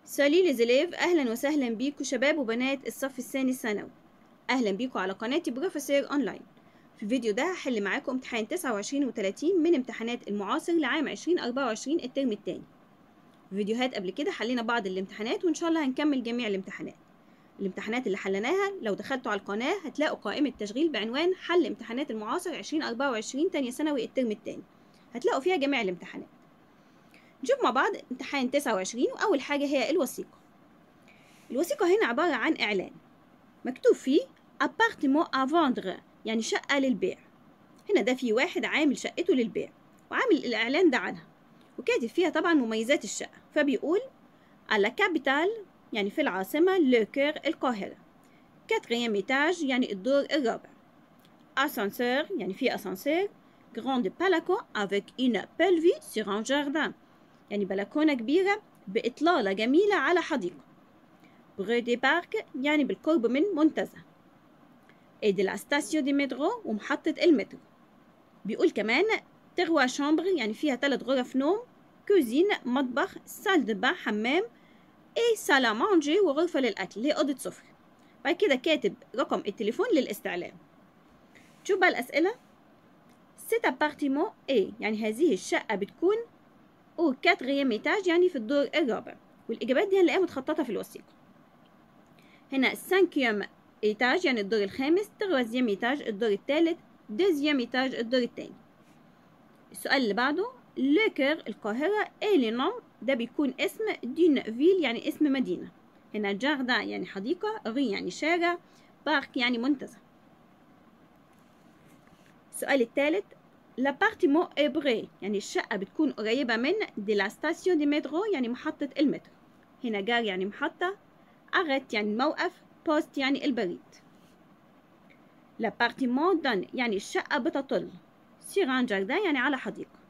سالي ليزيليف أهلا وسهلا بيكم شباب وبنات الصف الثاني الثانوي أهلا بيكم على قناتي بروفيسور أونلاين في الفيديو ده هحل معاكم امتحان 29 و30 من امتحانات المعاصر لعام 2024 الترم الثاني في فيديوهات قبل كده حلينا بعض الامتحانات وإن شاء الله هنكمل جميع الامتحانات الامتحانات اللي حليناها لو دخلتوا على القناة هتلاقوا قائمة تشغيل بعنوان حل امتحانات المعاصر 2024 تانية ثانوي الترم الثاني هتلاقوا فيها جميع الامتحانات نشوف مع بعض امتحان 29 وأول حاجة هي الوثيقة الوثيقة هنا عبارة عن إعلان مكتوب فيه appartement à vendre يعني شقة للبيع هنا ده في واحد عامل شقته للبيع وعامل الإعلان ده عنها وكاتب فيها طبعا مميزات الشقة فبيقول على كابيتال يعني في العاصمة لوكير القاهرة كاتريام إيتاج يعني الدور الرابع أسانسير يعني في أسانسير grande balcon avec une belle vue sur un jardin يعني بلكونة كبيرة بإطلالة جميلة على حديقة برو دي بارك يعني بالقرب من منتزه اي دي لا ستاسيون دي مترو ومحطة المترو بيقول كمان تغوا شامبر يعني فيها ثلاث غرف نوم كوزين مطبخ سال دو بان حمام اي سالا مانجي وغرفة للأكل اللي هي أوضة سفرة بعد كده كاتب رقم التليفون للاستعلام شوف بقى الأسئلة سيت ابارتيمون اي يعني هذه الشقة بتكون او كاتريام ايتاج يعني في الدور الرابع والإجابات دي هنلاقيها متخططة في الوثيقة هنا سانكيوم ايتاج يعني الدور الخامس تروازيام ايتاج الدور الثالث دوزيام ايتاج الدور الثاني السؤال اللي بعده لوكر القاهرة اي نوم ده بيكون اسم دين فيل يعني اسم مدينة هنا جاردان يعني حديقة ري يعني شارع بارك يعني منتزه السؤال الثالث لابارتيمون ابري يعني الشقة بتكون قريبة من دي لا ستاسيون دي مترو يعني محطة المترو هنا جار يعني محطة أغت يعني موقف بوست يعني البريد لابارتيمون دون يعني الشقة بتطل سيران جاردان يعني على حديقة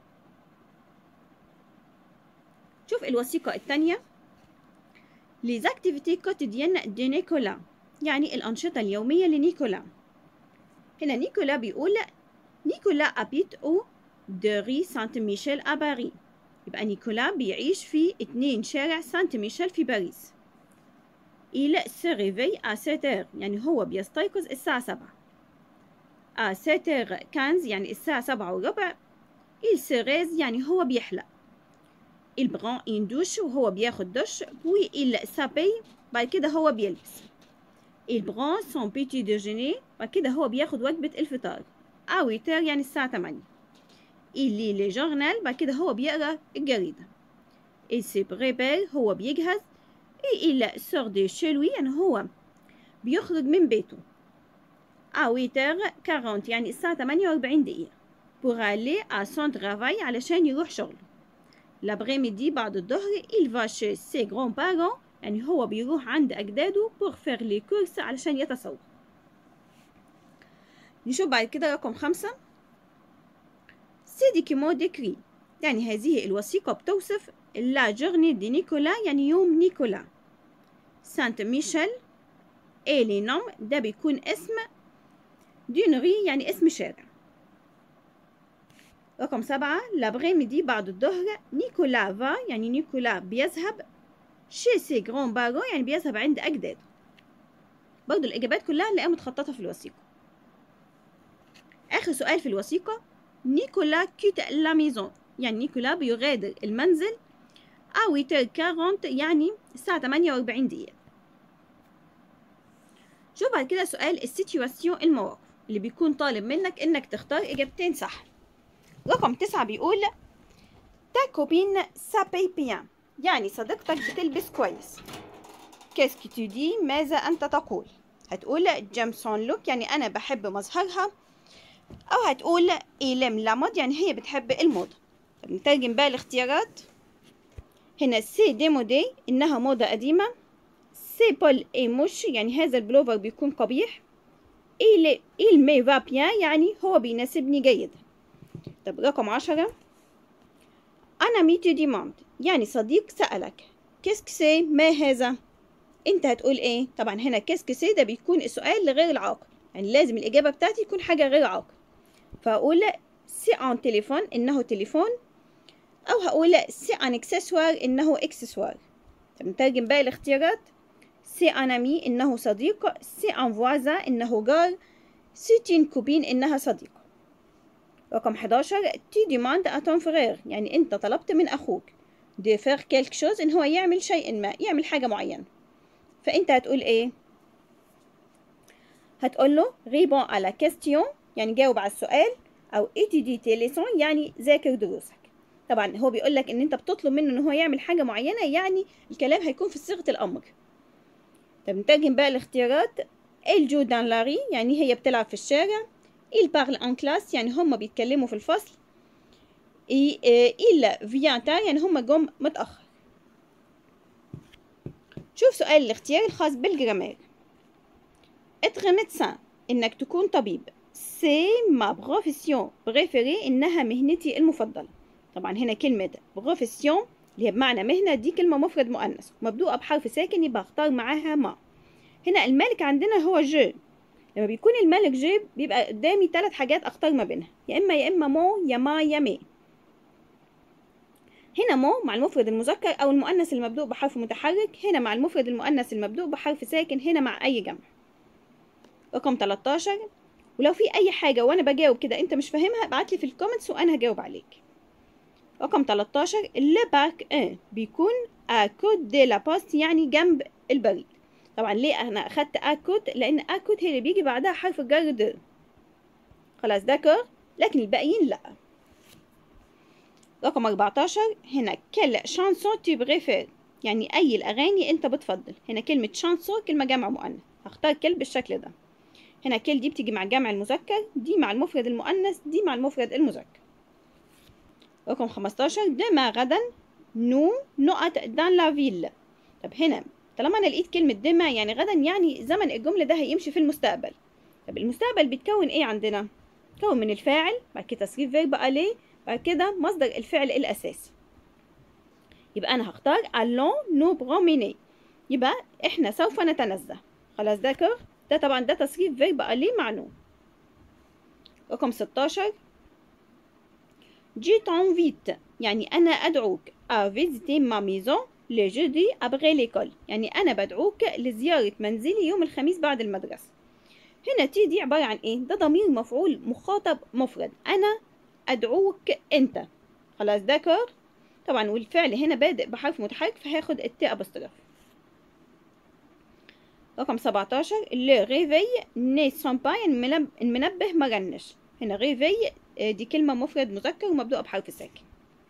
شوف الوثيقة الثانية les activités quotidiennes de نيكولا يعني الأنشطة اليومية لنيكولا هنا نيكولا بيقول نيكولا أبيت أو دو ري سانت ميشيل à باريس يبقى نيكولا بيعيش في اتنين شارع سانت ميشيل في باريس il se réveille à 7 heures يعني هو بيستيقظ الساعة 7 à 7 heures 15 يعني الساعة 7 وربع il se raise يعني هو بيحلق il prend une douche وهو بياخد دش puis il s'habille بعد كده هو بيلبس il prend son petit déjeuner بعد كده هو بياخد وجبة الفطار à 8 heures يعني الساعة 8 il lit le journal بعد كده هو بيقرأ الجريدة il se prépare هو بيجهز et il sort de chez lui يعني هو بيخرج من بيته à 8h40 يعني الساعة 48 دقيقة pour aller à son travail علشان يروح شغله l'après-midi بعد الظهر il va chez ses grands-parents يعني هو بيروح عند أجداده pour faire les courses علشان يتسوق نشوف بعد كده رقم خمسة سي دوكيمون ديكري يعني هذه الوثيقة بتوصف لا جورني دي نيكولا يعني يوم نيكولا سانت ميشيل ايلي نوم ده بيكون اسم دون ري يعني اسم شارع رقم سبعة لابغي ميدي بعد الظهر نيكولا فا يعني نيكولا بيذهب شي سي جرون بارو يعني بيذهب عند أجداده برضو الإجابات كلها نلاقيها متخططة في الوثيقة آخر سؤال في الوثيقة نيكولا كيت لا ميزون يعني نيكولا بيغادر المنزل أو 40 يعني الساعة 48 دقيقة شوف بعد كده سؤال السيتواسيون المواقف اللي بيكون طالب منك إنك تختار إجابتين صح رقم تسعة بيقول تا كوبين سابي بيان يعني صديقتك بتلبس كويس كاسكي تو دي ماذا أنت تقول هتقول جيمسون لوك يعني أنا بحب مظهرها أو هتقول إيلم لامود يعني هي بتحب الموضة طب نترجم بقى الاختيارات هنا سي ديمودي إنها موضة قديمة سي بول اي موش يعني هذا البلوفر بيكون قبيح إيل إيل مي فا بيان يعني هو بيناسبني جيدا طب رقم عشرة أنا ميتو ديماند يعني صديق سألك كيسك سي ما هذا انت هتقول ايه طبعا هنا كيسك سي ده بيكون السؤال لغير العاقل يعني لازم الإجابة بتاعتي يكون حاجة غير عاقل فأقول سي ان تليفون إنه تليفون أو هقول سي ان اكسسوار إنه اكسسوار نترجم باقي الاختيارات سي ان امي انه صديق سي ان فوازا انه جار سي une كوبين انها صديقة رقم 11 تي ديماند ا ton frère يعني انت طلبت من اخوك de faire quelque chose ان هو يعمل شيء ما يعمل حاجة معينة فانت هتقول ايه هتقول له ريبون على كيستيون يعني جاوب على السؤال او étudie tes leçons يعني ذاكر دروسك طبعا هو بيقول لك ان انت بتطلب منه ان هو يعمل حاجه معينه يعني الكلام هيكون في صيغه الامر طب نترجم بقى الاختيارات الجو دان لاري يعني هي بتلعب في الشارع il parle en classe يعني هم بيتكلموا في الفصل il vient tard يعني هم جم متأخر شوف سؤال الاختيار الخاص بالجرامير être médecin انك تكون طبيب سي ما بروفيسيون بريفيري انها مهنتي المفضله طبعا هنا كلمه بروفيسيون اللي هي بمعنى مهنه دي كلمه مفرد مؤنث مبدوءه بحرف ساكن يبقى اختار معاها ما هنا المالك عندنا هو جو لما بيكون الملك جو بيبقى قدامي ثلاث حاجات اختار ما بينها يا اما يا اما مو يا ما يا مي هنا مو مع المفرد المذكر او المؤنث المبدوء بحرف متحرك هنا مع المفرد المؤنث المبدوء بحرف ساكن هنا مع اي جمع رقم 13 ولو في اي حاجه وانا بجاوب كده انت مش فاهمها ابعت لي في الكومنتس وانا هجاوب عليك رقم 13 لو بارك 1 بيكون اكوت دي لا بوست يعني جنب البريد طبعا ليه انا اخدت اكوت لان اكوت هي اللي بيجي بعدها حرف الجر د خلاص داكور لكن الباقيين لا رقم 14 هنا كل شانسون tu بريفير يعني اي الاغاني انت بتفضل هنا كلمه شانسون كلمه جمع مؤنث هختار كل بالشكل ده هنا كل دي بتيجي مع الجمع المذكر دي مع المفرد المؤنث دي مع المفرد المذكر رقم 15 دما غدا نو نقط دان لا فيل طب هنا طالما انا لقيت كلمه دما يعني غدا يعني زمن الجمله ده هيمشي في المستقبل طب المستقبل بيتكون ايه عندنا بيتكون من الفاعل بعد كده تصريف فيرب الي بعد كده مصدر الفعل الاساسي يبقى انا هختار allons نو بروميني يبقى احنا سوف نتنزه خلاص ده كده ده طبعا ده تصريف فيرب الي مع نو رقم 16 جي t'invite يعني أنا أدعوك à visiter ma maison le jeudi après l'école يعني أنا بدعوك لزيارة منزلي يوم الخميس بعد المدرسة هنا تي دي عبارة عن إيه؟ ده ضمير مفعول مخاطب مفرد أنا أدعوك أنت خلاص ده كور طبعا والفعل هنا بادئ بحرف متحرك فهاخد التاء أبوستروف رقم 17 لو ريفي ني سون با المنبه مرنش هنا ريفي دي كلمة مفرد مذكر ومبدوءة بحرف ساكن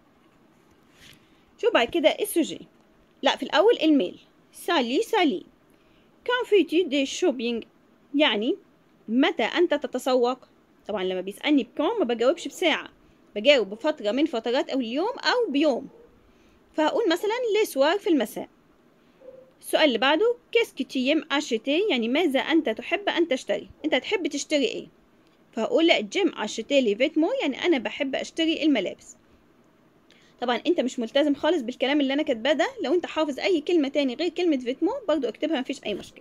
شو بعد كده السوجي لا في الأول الميل سالي سالي كان فيتي دي شوبينج يعني متى أنت تتسوق طبعا لما بيسألني بكم ما بجاوبش بساعة بجاوب بفترة من فترات أو اليوم أو بيوم فهقول مثلا لسوار في المساء السؤال اللي بعده كيسكي تيم اشيتي يعني ماذا أنت تحب أن تشتري أنت تحب تشتري إيه فهقول جيم اشتري لي فيتمو يعني انا بحب اشتري الملابس طبعا انت مش ملتزم خالص بالكلام اللي انا كاتباه ده لو انت حافظ اي كلمه تاني غير كلمه فيتمو برضو اكتبها مفيش اي مشكله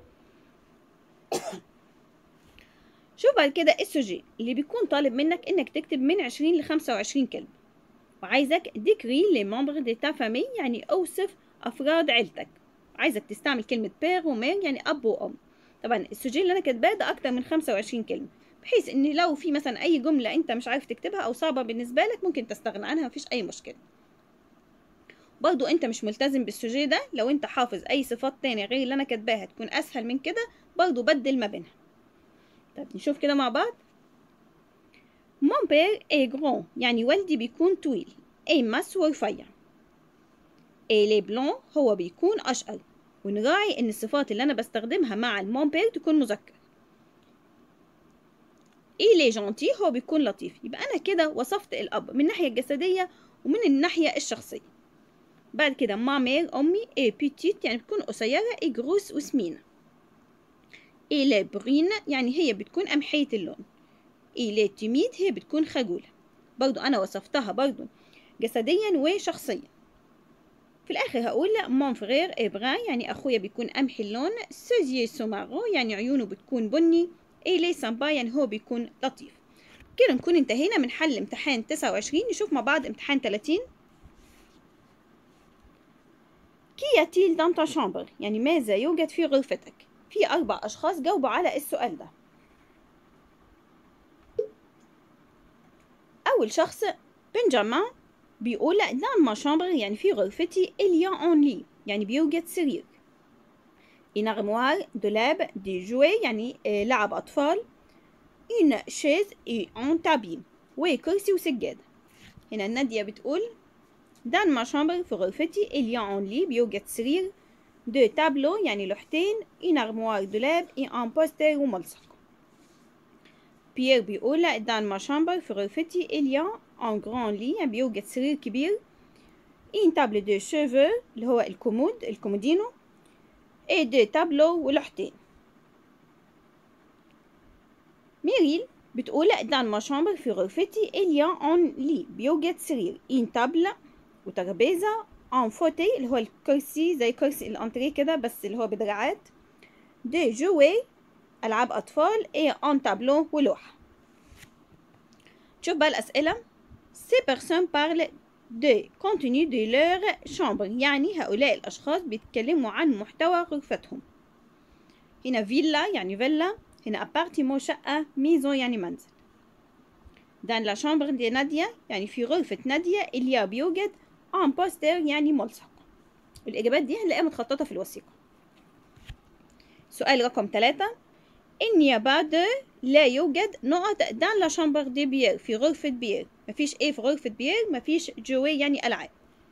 شوف بعد كده السوجي اللي بيكون طالب منك انك تكتب من 20 ل 25 كلمه وعايزك ديكري لي ممبر دي تا فامي يعني اوصف افراد عيلتك عايزك تستعمل كلمه بير ومير يعني اب وام طبعا السوجي اللي انا كاتباه ده اكتر من 25 كلمه بحيث ان لو في مثلا اي جمله انت مش عارف تكتبها او صعبه بالنسبه لك ممكن تستغنى عنها مفيش اي مشكله برضو انت مش ملتزم بالسوجي ده لو انت حافظ اي صفات تانية غير اللي انا كاتباها تكون اسهل من كده برضو بدل ما بينها طب نشوف كده مع بعض مون بير اي جرون يعني والدي بيكون طويل اي ماس ورفيع اي لي بلون هو بيكون اشقر ونراعي ان الصفات اللي انا بستخدمها مع المون بير تكون مذكر إلي جونتي هو بيكون لطيف يبقى أنا كده وصفت الأب من الناحية الجسدية ومن الناحية الشخصية بعد كده مامير أمي إي بيتيت يعني بتكون قصيرة إي جروس وسمينة إلي برين يعني هي بتكون قمحية اللون إلي تيميد هي بتكون خجولة برضو أنا وصفتها برضو جسديا وشخصيا في الآخر هقول مون فغير إبرا يعني أخويا بيكون قمحي اللون سوزي سومارو يعني عيونه بتكون بني ايه ليه سامبا يعني هو بيكون لطيف كده نكون انتهينا من حل امتحان 29 نشوف مع بعض امتحان 30 كي ياتيل dans ta chambre يعني ماذا يوجد في غرفتك في أربع أشخاص جاوبوا على السؤال ده أول شخص بنجامين بيقول dans ma chambre يعني في غرفتي il y a un lit يعني بيوجد سرير une armoire دولاب دي jouets يعني آه، لعب أطفال une chaise et un tapis وكرسي وسجادة هنا نادية بتقول dans ma chambre في غرفتي il y a un lit بيوجد سرير deux tableaux يعني لوحتين une armoire دولاب et un poster وملصق بيير بيقول dans ma chambre في غرفتي il y a un grand lit يعني بيوجد سرير كبير une table de cheveux اللي هو الكومود الكومودينو et deux tableaux ولوحتين ميريل بتقول dans ma chambre في غرفتي il y a un lit بيوجد سرير une table وترابيزة ان فوتي اللي هو الكرسي زي كرسي الانتريه كده بس اللي هو بدراعات دي جوي العاب اطفال اي ان تابلو ولوحه شوف بقى الاسئله سي بيرسون بارل دو كونتينيو دو لور شامبر يعني هؤلاء الاشخاص بيتكلموا عن محتوى غرفتهم هنا فيلا يعني فيلا هنا ابارتيمون شقه ميزون يعني منزل دان لا شامبر دي نادية يعني في غرفة نادية إليا بيوجد ان بوستر يعني ملصق الإجابات دي هنلاقيها متخططة في الوثيقة سؤال رقم ثلاثة إن يا بعد لا يوجد نقط دان لا شامبر دي بيير في غرفة بيير مفيش إيه في غرفة بيير مفيش جوي يعني ألعاب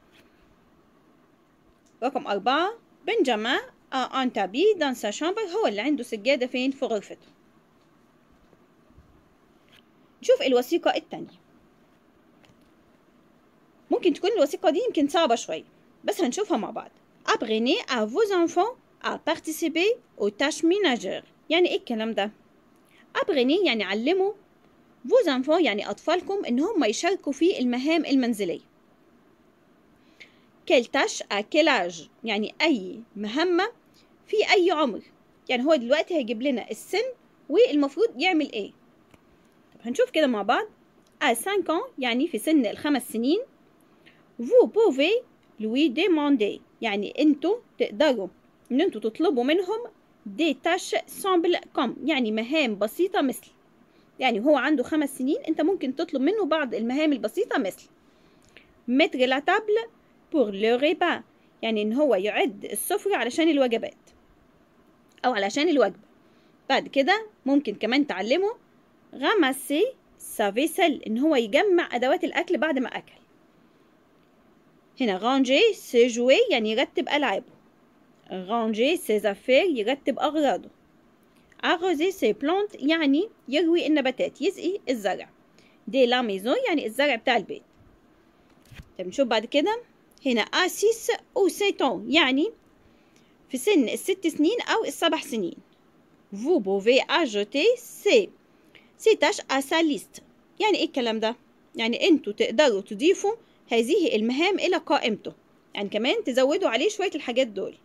رقم أربعة بنجامين ان تابي دان سا شامبر هو اللي عنده سجادة فين في غرفته نشوف الوثيقة التانية ممكن تكون الوثيقة دي يمكن صعبة شوية بس هنشوفها مع بعض Apprenez à vos enfants à participer aux tâches ménagères يعني ايه الكلام ده؟ Apprenez يعني علموا vos enfants يعني أطفالكم إن هم يشاركوا في المهام المنزلية quelle tâche à quel âge يعني أي مهمة في أي عمر يعني هو دلوقتي هيجيب لنا السن والمفروض يعمل ايه طب هنشوف كده مع بعض à 5 ans يعني في سن الخمس سنين vous pouvez lui demander يعني انتوا تقدروا ان انتوا تطلبوا منهم دي تاش سامبل كوم يعني مهام بسيطة مثل يعني هو عنده خمس سنين انت ممكن تطلب منه بعض المهام البسيطة مثل mettre la table pour le repas يعني ان هو يعد السفرة علشان الوجبات او علشان الوجبة بعد كده ممكن كمان تعلمه ramasser sa vaisselle ان هو يجمع ادوات الاكل بعد ما اكل هنا ranger ses jouets يعني يرتب ألعابه ranger ses affaires يرتب أغراضه arroser ses plantes يعني يروي النباتات يسقي الزرع de la maison يعني الزرع بتاع البيت طب نشوف بعد كده هنا à 6 أو 7 ans يعني في سن الست سنين أو السبع سنين vous pouvez ajouter ces ces tâches à sa liste يعني ايه الكلام ده يعني انتوا تقدروا تضيفوا هذه المهام إلى قائمته يعني كمان تزودوا عليه شوية الحاجات دول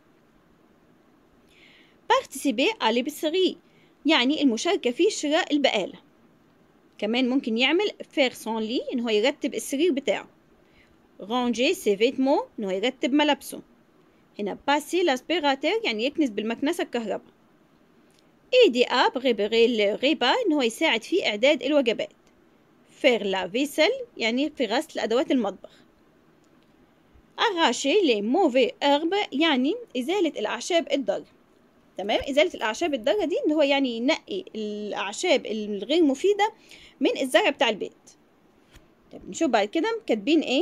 participer à l'épicerie يعني المشاركة في شراء البقالة كمان ممكن يعمل faire son lit إن هو يرتب السرير بتاعه ranger ses vêtements إن هو يرتب ملابسه هنا passer l'aspirateur يعني يكنس بالمكنسة الكهرباء aider à préparer le repas إن هو يساعد في إعداد الوجبات faire la vaisselle يعني في غسل أدوات المطبخ arracher les mauvais herbes يعني إزالة الأعشاب الضارة تمام إزالة الأعشاب الضارة دي إن هو يعني ينقي الأعشاب الغير مفيدة من الزرع بتاع البيت طب نشوف بعد كده كاتبين إيه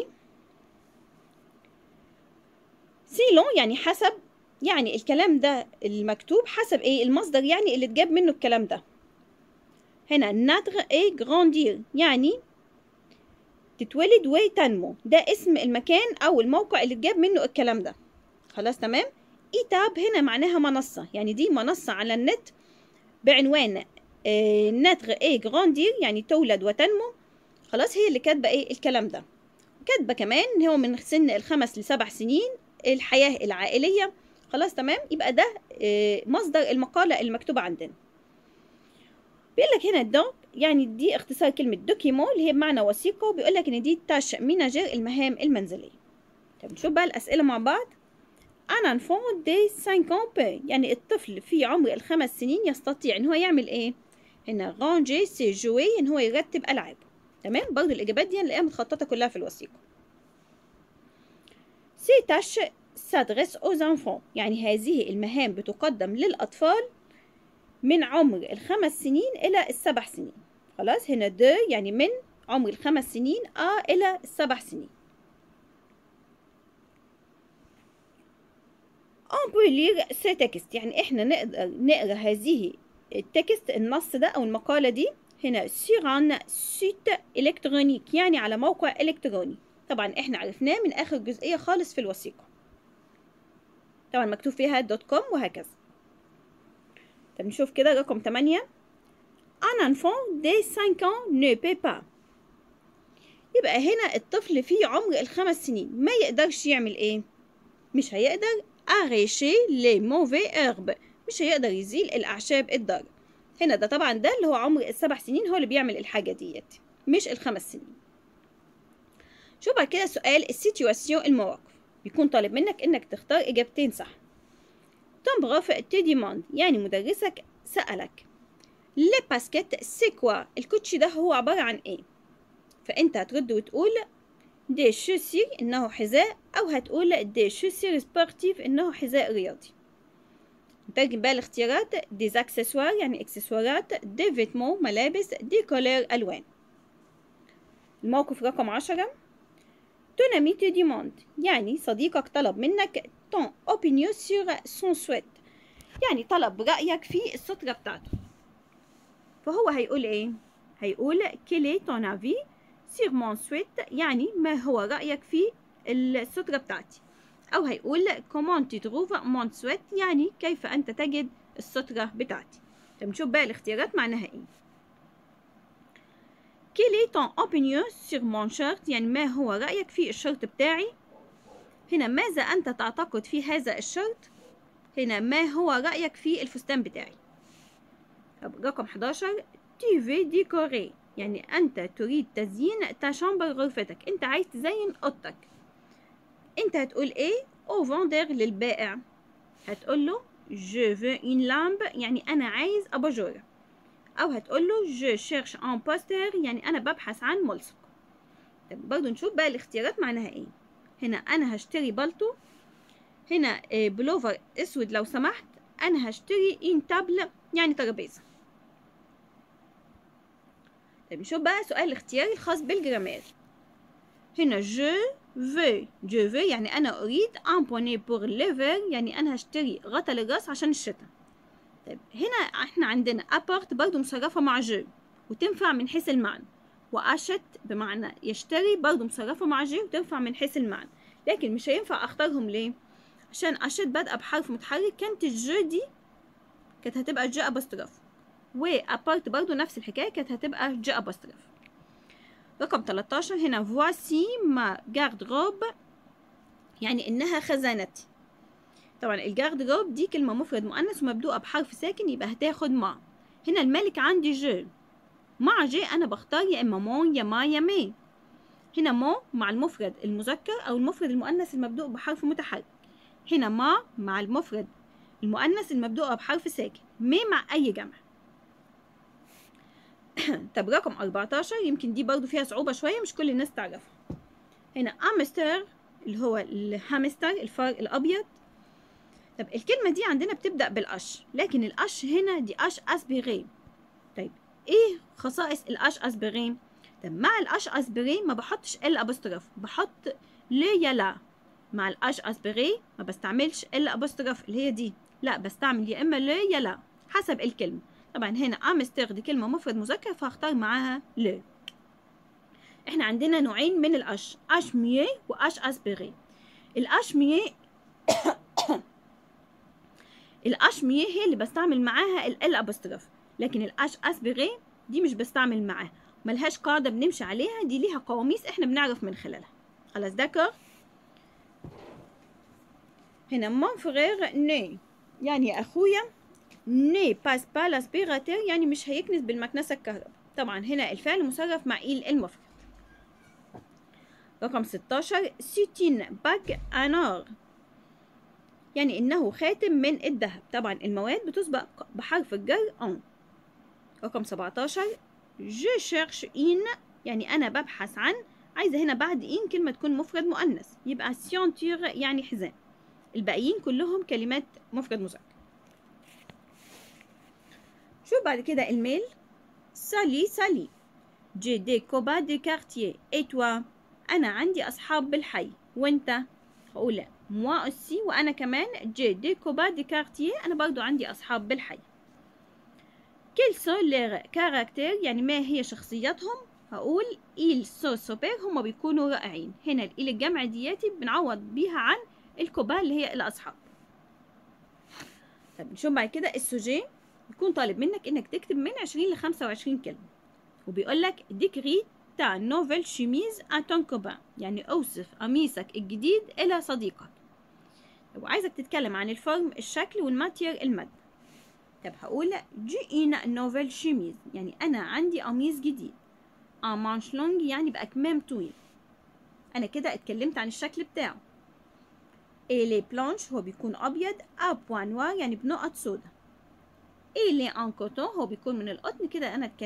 سيلون يعني حسب يعني الكلام ده المكتوب حسب إيه المصدر يعني اللي اتجاب منه الكلام ده هنا ناتر اي جراندير يعني تتولد وتنمو ده اسم المكان او الموقع اللي اتجاب منه الكلام ده خلاص تمام ايتاب هنا معناها منصة يعني دي منصة على النت بعنوان ناتر اي جراندير يعني تولد وتنمو خلاص هي اللي كاتبة ايه الكلام ده كاتبة كمان ان هو من سن الخمس لسبع سنين الحياة العائلية خلاص تمام يبقى ده مصدر المقالة المكتوبة عندنا بيقول لك هنا دونك يعني دي اختصار كلمة دوكيمون اللي هي بمعنى وثيقة وبيقول لك إن دي تاش ميناجير المهام المنزلية طب نشوف بقى الأسئلة مع بعض un enfant de 5 ans peut يعني الطفل في عمر الخمس سنين يستطيع ان هو يعمل ايه هنا ranger ses jouets ان هو يرتب العابه تمام برضه الاجابات دي هنلاقيها متخططه كلها في الوثيقه ces tâches s'adressent aux enfants يعني هذه المهام بتقدم للأطفال من عمر الخمس سنين إلى السبع سنين خلاص هنا دو يعني من عمر الخمس سنين آ إلى السبع سنين on peut lire ce texte يعني احنا نقدر نقرا هذه التكست النص ده او المقالة دي هنا sur un site électronique يعني على موقع إلكتروني طبعا احنا عرفناه من آخر جزئية خالص في الوثيقة طبعا مكتوب فيها دوت كوم وهكذا طب نشوف كده رقم 8 un enfant de 5 ans ne peut pas يبقى هنا الطفل في عمر الخمس سنين ما يقدرش يعمل ايه مش هيقدر arracher les mauvais herbes مش هيقدر يزيل الأعشاب الضارة هنا ده طبعا ده اللي هو عمر السبع سنين هو اللي بيعمل الحاجة ديت مش الخمس سنين شوف بعد كده سؤال السيتواسيون المواقف بيكون طالب منك انك تختار اجابتين صح ton prof te demande يعني مدرسك سألك لي باسكيت سي كوا الكوتشي ده هو عبارة عن ايه فانت هترد وتقول دي شوسير انه حذاء او هتقول دي شوسير سبورتيف انه حذاء رياضي نترجم بقى الاختيارات دي اكسسوار يعني اكسسوارات دي فيتمون ملابس دي كولير الوان الموقف رقم عشرة ton ami te demande يعني صديقك طلب منك ton opinion sur son sweat يعني طلب رأيك في السترة بتاعته فهو هيقول ايه هيقول quel est ton avis sur mon sweat يعني ما هو رأيك في السترة بتاعتي أو هيقول comment tu trouves mon sweat يعني كيف أنت تجد السترة بتاعتي طب نشوف بقى الاختيارات معناها ايه quel est ton opinion sur mon shirt يعني ما هو رأيك في الشرط بتاعي هنا ماذا أنت تعتقد في هذا الشرط هنا ما هو رأيك في الفستان بتاعي طب رقم 11 tu veux décorer يعني أنت تريد تزيين تشامبر غرفتك أنت عايز تزين أوضتك أنت هتقول إيه au vendeur للبائع هتقول له je veux une lampe يعني أنا عايز أباجورة أو هتقول له je cherche un poster يعني أنا ببحث عن ملصق طب برضه نشوف بقى الاختيارات معناها إيه هنا أنا هشتري بالطو هنا بلوفر أسود لو سمحت أنا هشتري إن تابل يعني ترابيزة طيب نشوف بقى سؤال الاختياري الخاص بالجرامير هنا جو في جو في يعني أنا أريد un bonnet pour l'hiver يعني أنا هشتري غطا للراس عشان الشتاء طيب هنا احنا عندنا apart برضو مصرفة مع جو وتنفع من حيث المعنى وأشت بمعنى يشتري برضو مصرفة مع جو وتنفع من حيث المعنى لكن مش هينفع أختارهم ليه؟ عشان أشت بادئة بحرف متحرك كانت الجو دي كانت هتبقى جو أبستراف وأبارت برضو نفس الحكاية كانت هتبقى جو أبستراف رقم 13 هنا فواسي ما جارد روب يعني إنها خزانتي طبعا الجارد روب دي كلمة مفرد مؤنث ومبدوءة بحرف ساكن يبقى هتاخد ما هنا الملك عندي جو مع جي أنا بختار يا إما مون يا ما يا مي هنا مو مع المفرد المذكر أو المفرد المؤنث المبدوء بحرف متحرك هنا ما مع المفرد المؤنث المبدوءة بحرف ساكن مي مع أي جمع طب رقم 14 يمكن دي برضو فيها صعوبة شوية مش كل الناس تعرفها هنا أمستر اللي هو الهامستر الفار الأبيض طب الكلمة دي عندنا بتبدأ بالأش لكن الأش هنا دي أش أسبيغي طيب إيه خصائص الأش أسبيغي طب مع الأش أسبيغي ما بحطش ال أبوستروف بحط لي يا لا مع الأش أسبيغي ما بستعملش ال أبوستروف اللي هي دي لا بستعمل يا إما لي يا لا حسب الكلمة طبعا هنا أمستر دي كلمة مفرد مذكر فهختار معاها لي احنا عندنا نوعين من الأش أش ميي وأش أسبيغي الأش ميي الاش ميه هي اللي بستعمل معاها ال ابوستروف لكن الاش اسبيغي دي مش بستعمل معاها ملهاش قاعده بنمشي عليها دي ليها قواميس احنا بنعرف من خلالها خلاص داكور هنا مون فغير ني يعني اخويا ني باس با لاسبيراتير يعني مش هيكنس بالمكنسه الكهرباء طبعا هنا الفعل مصرف مع ايل المفرد رقم 16 سيتين باك انار يعني إنه خاتم من الذهب طبعا المواد بتسبق بحرف الجر أن رقم 17 je cherche une يعني أنا ببحث عن عايزة هنا بعد إن كلمة تكون مفرد مؤنث يبقى سيونتير يعني حزام الباقيين كلهم كلمات مفرد مذكر شوف بعد كده الميل سالي سالي جي دي كوبا دي كارتيه اي توا انا عندي اصحاب بالحي وانت هقول موا اوسي وانا كمان جي دي كوبا دي كارتيه انا برضو عندي اصحاب بالحي كيل سون لير كاركتير يعني ما هي شخصياتهم هقول إيل سو سوبر هما بيكونوا رائعين هنا الإيل الجمع دياتي بنعوض بيها عن الكوبا اللي هي الأصحاب طب نشوف بعد كده السوجي يكون طالب منك انك تكتب من 20 ل 25 كلمة وبيقول لك ديكري تا نوفل شيميز اتون كوبان يعني اوصف قميصك الجديد الى صديقك طب وعايزك تتكلم عن الفورم الشكل والماتير المادة طب هقول جي إن نوفل شيميز يعني انا عندي قميص جديد ان مانش لونج يعني باكمام طويل انا كده اتكلمت عن الشكل بتاعه إلي بلانش هو بيكون ابيض ا بوان نوار يعني بنقط سودا إلي ان كوتون هو بيكون من القطن كده انا اتكلمت